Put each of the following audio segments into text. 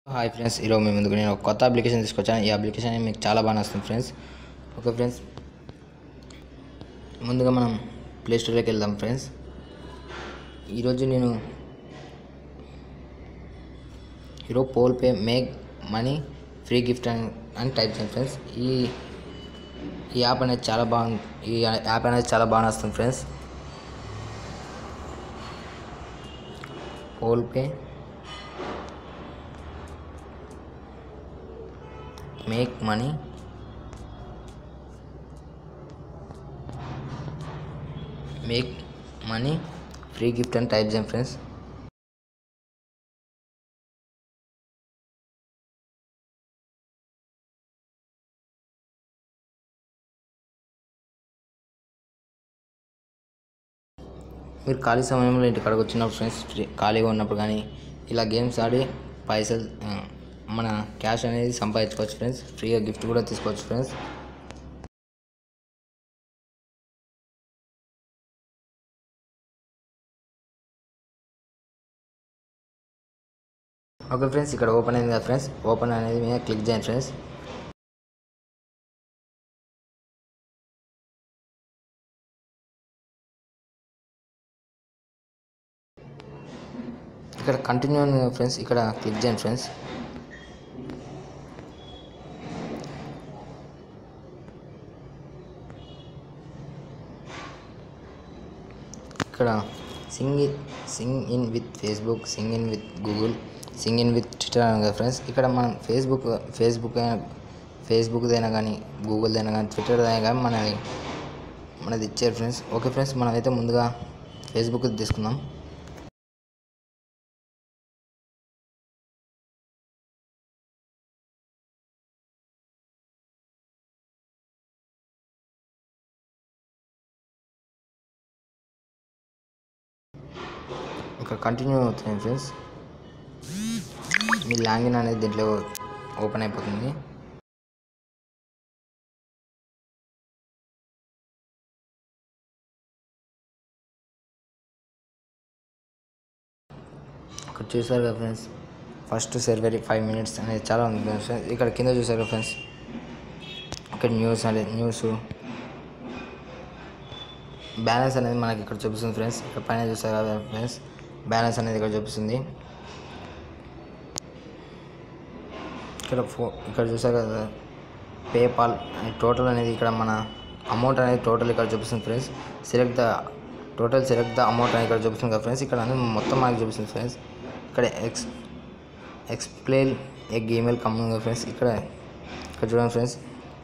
hi friends ఈరోజు మీ ముందుకు నేను ఒక కొత్త అప్లికేషన్ తీసుకొచ్చాను ఈ అప్లికేషన్ మీకు చాలా బాగా నచ్చుతుంది ఫ్రెండ్స్ ఓకే ఫ్రెండ్స్ ముందుగా మనం ప్లే స్టోర్లోకి వెళ్దాం ఫ్రెండ్స్ ఈరోజు నేను hero poll pay make money free gift అని అని టైప్ చేయండి ఫ్రెండ్స్ ఈ ఈ యాప్ అనేది చాలా బాగుంది ఈ యాప్ అనేది చాలా బాగా నచ్చుతుంది friends poll pay make money make money free gift అని టైప్ చేయండి ఫ్రెండ్స్ మీరు ఖాళీ సమయంలో ఇంటికాడకు వచ్చినప్పుడు ఫ్రెండ్స్ ఫ్రీ ఖాళీగా ఉన్నప్పుడు కానీ ఇలా గేమ్స్ ఆడి పైసలు ఆ, మన క్యాష్ అనేది సంపాదించుకోవచ్చు ఫ్రెండ్స్ ఫ్రీగా గిఫ్ట్ కూడా తీసుకోవచ్చు ఫ్రెండ్స్ ఓకే ఫ్రెండ్స్ ఇక్కడ ఓపెన్ అయింది కదా ఫ్రెండ్స్ ఓపెన్ అనేది మీద క్లిక్ చేయండి ఫ్రెండ్స్ ఇక్కడ కంటిన్యూ ఉంది కదా ఫ్రెండ్స్ ఇక్కడ క్లిక్ చేయండి ఫ్రెండ్స్ ఇక్కడ Singh Singh in with Facebook Singh in with Google Singh in with Twitter అని కదా ఫ్రెండ్స్ ఇక్కడ మనం ఫేస్బుక్ ఫేస్బుక్ అయినా ఫేస్బుక్దైనా కానీ గూగుల్దైనా కానీ ట్విట్టర్దైనా కానీ మనది మనది ఇచ్చారు ఫ్రెండ్స్ ఓకే ఫ్రెండ్స్ మనమైతే ముందుగా ఫేస్బుక్ తీసుకుందాం ఇక్కడ కంటిన్యూ అవుతుంది ఫ్రెండ్స్ మీ లాగిన్ అనేది దీంట్లో ఓపెన్ అయిపోతుంది ఇక్కడ చూసారు కదా ఫ్రెండ్స్ ఫస్ట్ సర్వరీ ఫైవ్ మినిట్స్ అనేది చాలా ఉంది ఫ్రెండ్స్ ఇక్కడ కింద చూసారు కదా ఫ్రెండ్స్ ఇక్కడ న్యూస్ అనేది న్యూస్ బ్యాలెన్స్ అనేది మనకి ఇక్కడ చూపిస్తుంది ఫ్రెండ్స్ ఇక్కడ పైన చూసారు కదా ఫ్రెండ్స్ బ్యాలెన్స్ అనేది ఇక్కడ చూపిస్తుంది ఇక్కడ ఫో ఇక్కడ చూసారు కదా పేపాల్ టోటల్ అనేది ఇక్కడ మన అమౌంట్ అనేది టోటల్ ఇక్కడ చూపిస్తుంది friends select the total select the amount అనేది ఇక్కడ చూపిస్తుంది కదా ఫ్రెండ్స్ ఇక్కడ అనేది మొత్తం మనకి చూపిస్తుంది ఫ్రెండ్స్ ఇక్కడ ఎక్స్ ఎక్స్ప్లెయిన్ ఏ గేమెయిల్ కంపెనీ కదా ఫ్రెండ్స్ ఇక్కడ ఇక్కడ చూడండి ఫ్రెండ్స్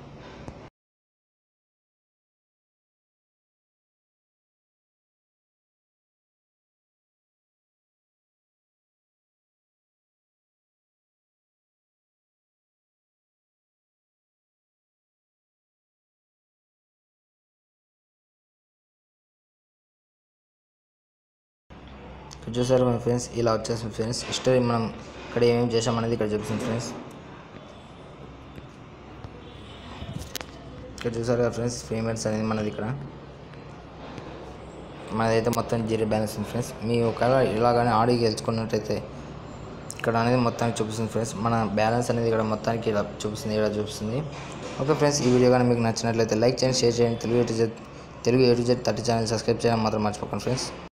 ఇక్కడ చూసారు మన ఫ్రెండ్స్ ఇలా వచ్చేసింది ఫ్రెండ్స్ హిస్టరీ మనం ఇక్కడ ఏమేమి చేసాం అనేది ఇక్కడ చూపిస్తుంది ఫ్రెండ్స్ ఇక్కడ చూసారు కదా ఫ్రెండ్స్ పేమెంట్స్ అనేది మనది ఇక్కడ మనదైతే మొత్తం జీరో బ్యాలెన్స్ ఉంది ఫ్రెండ్స్ మీ ఒకవేళ ఇలాగానే ఆడి గెలుచుకున్నట్టయితే ఇక్కడ అనేది మొత్తానికి చూపిస్తుంది ఫ్రెండ్స్ మన బ్యాలెన్స్ అనేది ఇక్కడ మొత్తానికి ఇలా చూపిస్తుంది ఇక్కడ చూపిస్తుంది ఓకే ఫ్రెండ్స్ ఈ వీడియో కానీ మీకు నచ్చినట్లయితే లైక్ చేయండి షేర్ చేయండి తెలుగు ఎటు జెడ్ తెలుగు ఎటు జెడ్ థర్టీ ఛానల్ సబ్స్క్రైబ్ చేయడం మాత్రం మర్చిపోకండి ఫ్రెండ్స్